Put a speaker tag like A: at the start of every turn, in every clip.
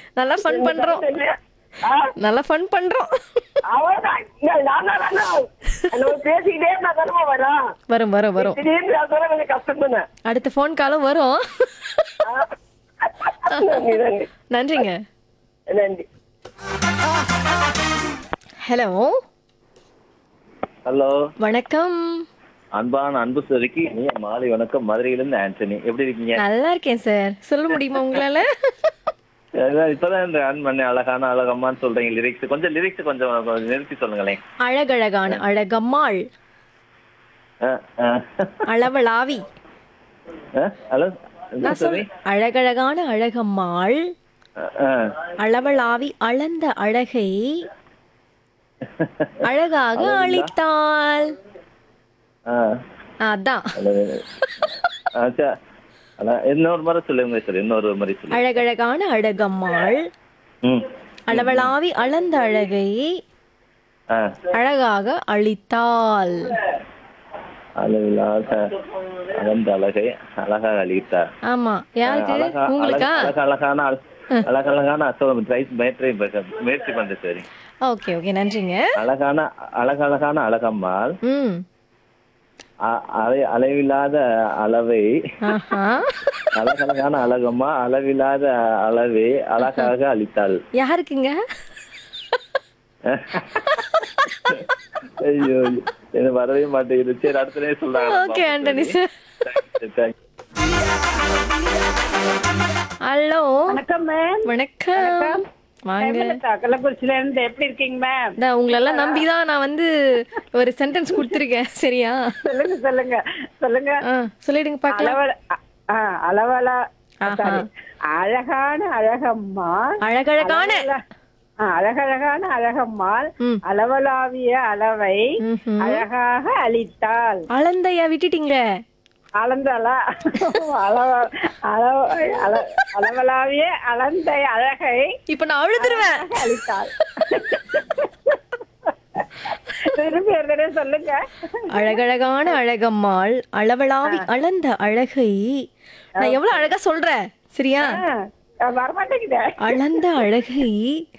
A: நல்லா ஃபன் பண்றோம்
B: ஆ,
A: நல்லா ஃபன் பண்றோம்
B: அவ்வளவுதான். இங்க நான் தான் நானும். நம்ம பேசிக்கிட்டே இருந்தா தானே வரும்.
A: வரும் வரும் வரும்
B: திடீர்னு பேசுறது கொஞ்சம் கஷ்டம் தானே.
A: அடுத்த ஃபோன் காலும் வரும்
B: ஆ. நன்றி, நன்றி.
A: நன்றிங்க
B: நன்றி
A: ஹலோ
C: ஹலோ
A: வணக்கம்
C: அன்பான அன்பு சோதிக்கு நீ மாலை வணக்கம் மதுரையிலிருந்து ஆண்டனி எப்படி இருக்கீங்க
A: நல்லா இருக்கேன் சார் சொல்ல முடியுமா உங்களால
C: அதான் இப்பதான் இந்த ஆன் பண்ண அழகான அழகம்மான்னு சொல்றீங்க லிரிக்ஸ் கொஞ்சம் லிரிக்ஸ் கொஞ்சம் கொஞ்சம் நிறுத்தி சொல்லுங்களேன்
A: அழகழகான அழகம்மாள்
C: ஆ, ஆ.
A: அளவளாவி
C: ஆ, ஹலோ என்ன
A: நான்
C: சொல்லி
A: சொல் அழகழகான அழகம்மாள் அளவளாவி அளந்த அழகை அழகாக அளித்தாள் அதான்
C: இன்னொரு முறை சொல்லுங்க சார் இன்னொரு முறை சொல்லுங்க
A: அழகழகான அழகம்மாள்
C: ம்
A: அளவளாவி அளந்த அழகை
C: ஆ
A: அழகாக அளித்தாள்
C: அளவில்லாத அகந்த அழகை அழகாக அழித்தார்
A: ஆமா யாருக்கு
C: அழகா
A: உங்களுக்கா
C: அழகு- அழகழகான அழ- அழகழகான அசோகம் ட்ரை முயற்சி முயற்சி பண்றேன் சரி
A: ஓகே ஓகே நன்றிங்க
C: அழகான அழகழகான அழகம்மாள்
A: ம்
C: அ- அலை அளவில்லாத அளவை
A: ஆஹா
C: அழகழகான அழகம்மா அளவில்லாத அளவை அழகாக அளித்தாள்
A: யாருக்குங்க
C: ஐயோ எனக்கு வரவே மாட்டேங்குது சரி அடுத்ததே சொல்றாங்க
A: okay Antony sir
C: Thank you.
A: Hello
B: வணக்கம் மேம்
A: வணக்கம் வாங்க
B: கள்ளக்குறிச்சியில இருந்து எப்படி இருக்கீங்க மேம்
A: நான் உங்களெல்லாம் நம்பி தான் நான் வந்து ஒரு சென்டென்ஸ் கொடுத்துருக்கேன் சரியா
B: சொல்லுங்க சொல்லுங்க சொல்லுங்க
A: ஆ சொல்லிடுங்க பார்க்கலாம்
B: அளவல ஆ, அளவலா
A: ஆஹா.
B: sorry. அழகான அழகம்மா
A: அழகழகான
B: அளவல- ஆ, அழகழகான அழகம்மாள்
A: ம்.
B: அளவலாவிய அளவை
A: ம்ஹும்.
B: அழகாக அளித்தாள்
A: அழந்தையா விட்டுட்டீங்களே
B: அளந்தாளா அளவ அளவ அள- அளவலாவிய அளந்த அழகை
A: இப்ப நான் அழுதுருவேன்
B: அளித்தாள் திரும்பி ஒரு தடவை சொல்லுங்க
A: அழகழகான அழகம்மாள் அளவளாவி அளந்த அழகை நான் எவ்வளவு அழகா சொல்றேன் சரியா
B: ஆ, வரமாட்டேங்குதே
A: அளந்த அழகை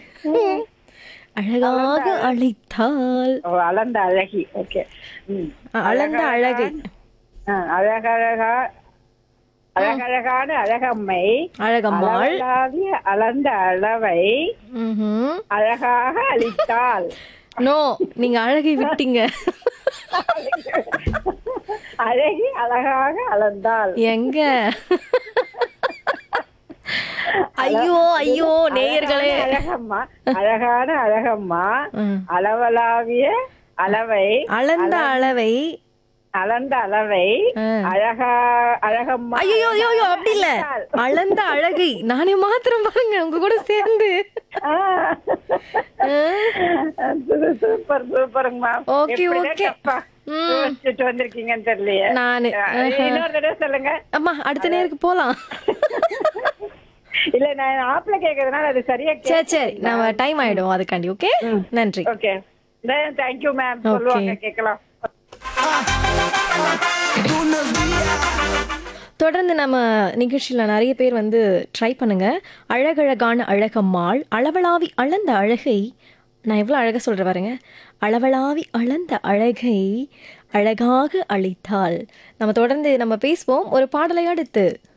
A: அழகாக அளித்தாள்
B: ஓ, அளந்த அழகி ஓகே ம்
A: அளந்த அழகை
B: ஆ, அழகழகா அழகழகான அழகம்மை
A: அழகம்மாள்
B: அளவலாவிய அளந்த அளவை
A: ம்ஹும்.
B: அழகாக அளித்தாள்
A: நோ நீங்க அழகை விட்டீங்க
B: அழகி அழகாக அளந்தாள்
A: எங்க ஐயோ ஐயோ நேயர்களே
B: அழகான அழகம்மா அழகான அழகம்மா
A: ம்.
B: அளவலாவிய அளவை
A: அளந்த அளவை
B: அளந்த அளவை
A: ஆ.
B: அழகா அழகம்மா
A: ஐயோ ஐயோ ஐயோ அப்படி இல்ல அளந்த அழகை நானே மாத்திரம் பாருங்க உங்க கூட சேர்ந்து
B: ஆ.
A: ஆ.
B: சூ- சூப்பர் சூப்பருங்கம்மா
A: Okay,
B: எப்படிதான்
A: okay.
B: தப்பா
A: ம்.
B: யோசிச்சுட்டு வந்திருக்கீங்கன்னு தெரியலையே
A: நானு
B: ஆ, இன்னொரு தடவை சொல்லுங்க
A: அம்மா அடுத்த நேருக்கு போலாம்
B: இல்ல நான் ஆப்ல கேக்குறதுனால அது சரியா
A: சரி சரி நம்ம டைம் ஆயிடும் அதுக்காண்டி ஓகே நன்றி
B: ஓகே தேங்க்யூ மேம் சொல்லுவாங்க கேட்கலாம்
A: தொடர்ந்து நம்ம நிகழ்ச்சியில் நிறைய பேர் வந்து ட்ரை பண்ணுங்க அழகழகான அழகம்மாள் அளவளாவி அளந்த அழகை நான் எவ்வளோ அழகாக சொல்கிறேன் பாருங்க அளவளாவி அளந்த அழகை அழகாக அளித்தாள் நம்ம தொடர்ந்து நம்ம பேசுவோம் ஒரு பாடலை அடுத்து